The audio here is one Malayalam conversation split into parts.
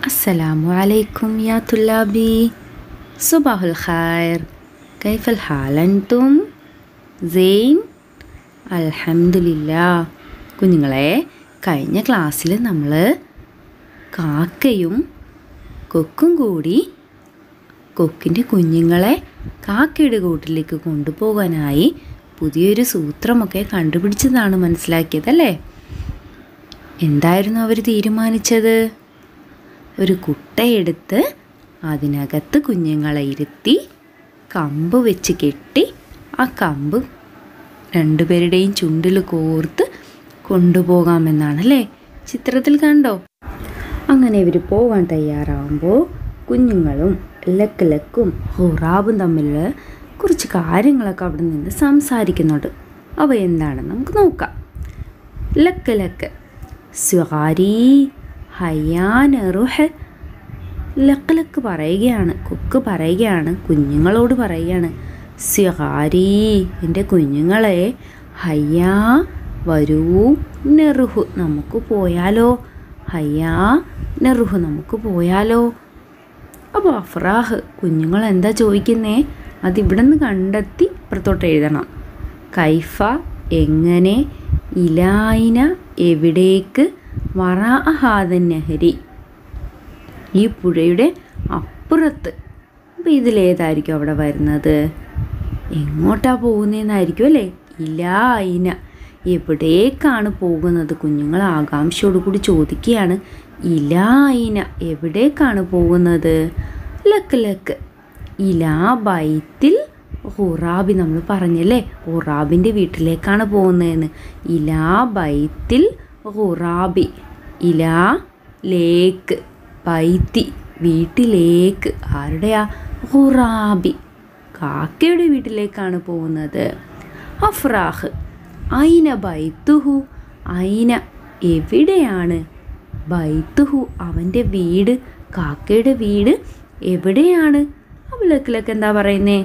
السلام عليكم يا طلابي صباح الخير كيف الحال أنتم زين الحمد لله കുഞ്ഞുങ്ങളെ കഴിഞ്ഞ ക്ലാസ്സിൽ നമ്മൾ കാക്കയും കൊക്കും കൂടി കൊക്കിൻ്റെ കുഞ്ഞുങ്ങളെ കാക്കയുടെ കൂട്ടിലേക്ക് കൊണ്ടുപോകാനായി പുതിയൊരു സൂത്രമൊക്കെ കണ്ടുപിടിച്ചതാണ് മനസ്സിലാക്കിയതല്ലേ എന്തായിരുന്നു അവർ തീരുമാനിച്ചത് ഒരു കുട്ടയെടുത്ത് അതിനകത്ത് കുഞ്ഞുങ്ങളെ ഇരുത്തി കമ്പ് വെച്ച് കെട്ടി ആ കമ്പ് രണ്ടുപേരുടെയും ചുണ്ടിൽ കോർത്ത് കൊണ്ടുപോകാമെന്നാണല്ലേ ചിത്രത്തിൽ കണ്ടോ അങ്ങനെ ഇവർ പോകാൻ തയ്യാറാവുമ്പോൾ കുഞ്ഞുങ്ങളും ലക്ക് ലക്കും ഹുറാബും തമ്മിൽ കുറച്ച് കാര്യങ്ങളൊക്കെ അവിടെ നിന്ന് സംസാരിക്കുന്നുണ്ട് അവ എന്താണെന്ന് നമുക്ക് നോക്കാം ലക്ക് ലക്ക് സ്വാരി ഹയ്യാനറുഹ് ലക്ക് ലക്ക് പറയുകയാണ് കൊക്ക് പറയുകയാണ് കുഞ്ഞുങ്ങളോട് പറയുകയാണ് സ്വാരി എൻ്റെ കുഞ്ഞുങ്ങളെ ഹയ്യാ വരൂ നെറുഹു നമുക്ക് പോയാലോ ഹയ്യാ നെറുഹു നമുക്ക് പോയാലോ അപ്പോൾ അഫ്രാഹ് കുഞ്ഞുങ്ങൾ എന്താ ചോദിക്കുന്നേ അതിവിടെ നിന്ന് കണ്ടെത്തി ഇപ്പുറത്തോട്ട് എഴുതണം കൈഫ എങ്ങനെ ഇലായിന എവിടേക്ക് വറാഹാദൻ നെഹരി ഈ പുഴയുടെ അപ്പുറത്ത് അപ്പോൾ ഇതിലേതായിരിക്കും അവിടെ വരുന്നത് എങ്ങോട്ടാ പോകുന്നതെന്നായിരിക്കും അല്ലേ ഇലായിന എവിടേക്കാണ് പോകുന്നത് കുഞ്ഞുങ്ങൾ ആകാംക്ഷയോട് കൂടി ചോദിക്കുകയാണ് ഇലായിന എവിടേക്കാണ് പോകുന്നത് ലക്ക് ലക്ക് ഇലാ ബൈത്തിൽ ഹുറാബി നമ്മൾ പറഞ്ഞല്ലേ ഹുറാബിൻ്റെ വീട്ടിലേക്കാണ് പോകുന്നതെന്ന് ഇലാ ബൈത്തിൽ ഹുറാബി ഇലാ ലേക്ക് ബൈത്തി വീട്ടിലേക്ക് ആരുടെയാ ഹുറാബി കാക്കയുടെ വീട്ടിലേക്കാണ് പോകുന്നത് അഫ്രാഹ് ഐന ബൈത്തുഹു ഐന എവിടെയാണ് ബൈത്തുഹു അവൻ്റെ വീട് കാക്കയുടെ വീട് എവിടെയാണ് അവളക്കിലൊക്കെ എന്താ പറയുന്നേ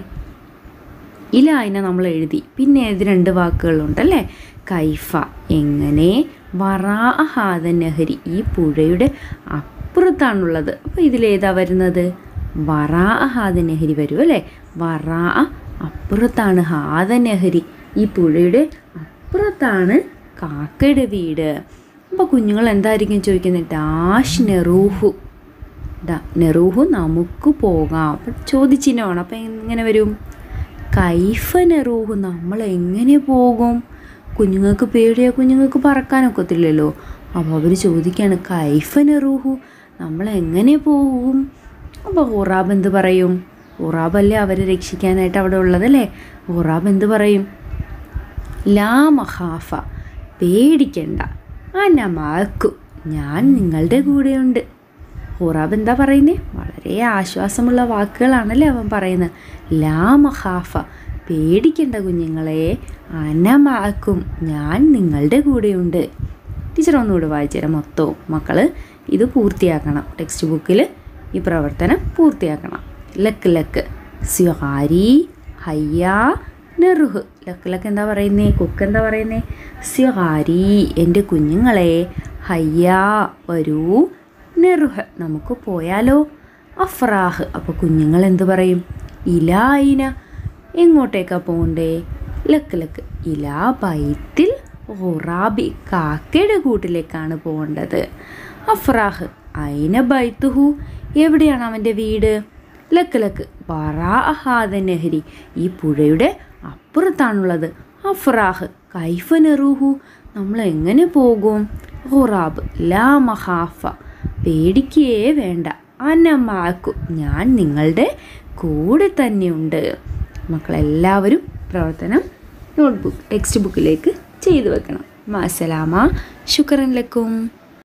ഇല അതിനെ നമ്മൾ എഴുതി പിന്നെ ഇത് രണ്ട് വാക്കുകളുണ്ടല്ലേ കൈഫ എങ്ങനെ വറാഹാദ നെഹരി ഈ പുഴയുടെ അപ്പുറത്താണുള്ളത് അപ്പോൾ ഇതിലേതാ വരുന്നത് വറാഹാദ നെഹരി വരും അല്ലേ വറാ അപ്പുറത്താണ് ഹാദ നെഹരി ഈ പുഴയുടെ അപ്പുറത്താണ് കാക്കയുടെ വീട് അപ്പോൾ കുഞ്ഞുങ്ങൾ എന്തായിരിക്കും ചോദിക്കുന്നത് ഡാഷ് നെറൂഹു ഡ നെറൂഹു നമുക്ക് പോകാം അപ്പം ചോദിച്ചിനോണം അപ്പം എങ്ങനെ വരും കൈഫ നെറൂഹു നമ്മൾ എങ്ങനെ പോകും കുഞ്ഞുങ്ങൾക്ക് പേടിയാ കുഞ്ഞുങ്ങൾക്ക് പറക്കാനൊക്കത്തില്ലല്ലോ അപ്പോൾ അവർ ചോദിക്കുകയാണ് കൈഫ നെറൂഹു നമ്മൾ എങ്ങനെ പോകും അപ്പോൾ ഹുറാബ് എന്ത് പറയും ഹുറാബല്ലേ അവരെ രക്ഷിക്കാനായിട്ട് അവിടെ ഉള്ളതല്ലേ ഹുറാബ് എന്ത് പറയും ലാ മഹാഫ പേടിക്കണ്ട അനമാക്കും ഞാൻ നിങ്ങളുടെ കൂടെയുണ്ട് ഹുറാബ് എന്താ പറയുന്നത് വളരെ ആശ്വാസമുള്ള വാക്കുകളാണല്ലേ അവൻ പറയുന്നത് ലാ മഹാഫ പേടിക്കണ്ട കുഞ്ഞുങ്ങളെ അനമാക്കും ഞാൻ നിങ്ങളുടെ കൂടെയുണ്ട് ടീച്ചർ ഒന്നുകൂടെ വായിച്ചുതരാം മൊത്തവും മക്കൾ ഇത് പൂർത്തിയാക്കണം ടെക്സ്റ്റ് ബുക്കിൽ ഈ പ്രവർത്തനം പൂർത്തിയാക്കണം ലക്ക് ലക്ക് സ്വാരി ഹയ്യാ നെറുഹ് ലക്ക് ലക്ക് എന്താ പറയുന്നേ കുക്ക് എന്താ പറയുന്നേ സ്വാരി എൻ്റെ കുഞ്ഞുങ്ങളെ ഹയ്യാ വരൂ നെറുഹ് നമുക്ക് പോയാലോ അഫ്രാഹ് അപ്പോൾ കുഞ്ഞുങ്ങൾ എന്ത് പറയും ഇലായിന എങ്ങോട്ടേക്കാ പോകണ്ടേ ലക്ക് ലക്ക് ഇലാ ബൈത്തിൽ ഹുറാബി കാക്കയുടെ കൂട്ടിലേക്കാണ് പോകേണ്ടത് അഫ്രാഹ് അയിന ബൈത്തുഹു എവിടെയാണ് അവൻ്റെ വീട് ലക്ക് ലക്ക് ബറാഹാദ നെഹരി ഈ പുഴയുടെ അപ്പുറത്താണുള്ളത് അഫ്രാഹ് കൈഫ നെറൂഹു നമ്മൾ എങ്ങനെ പോകും ഹുറാബ് ലാ മഹാഫ പേടിക്കേ വേണ്ട അനമാക്കു ഞാൻ നിങ്ങളുടെ കൂടെ തന്നെയുണ്ട് മക്കളെല്ലാവരും പ്രവർത്തനം നോട്ട്ബുക്ക് ടെക്സ്റ്റ് ബുക്കിലേക്ക് ചെയ്തു വെക്കണം മാസലാമ ശുക്രൻ ലക്കും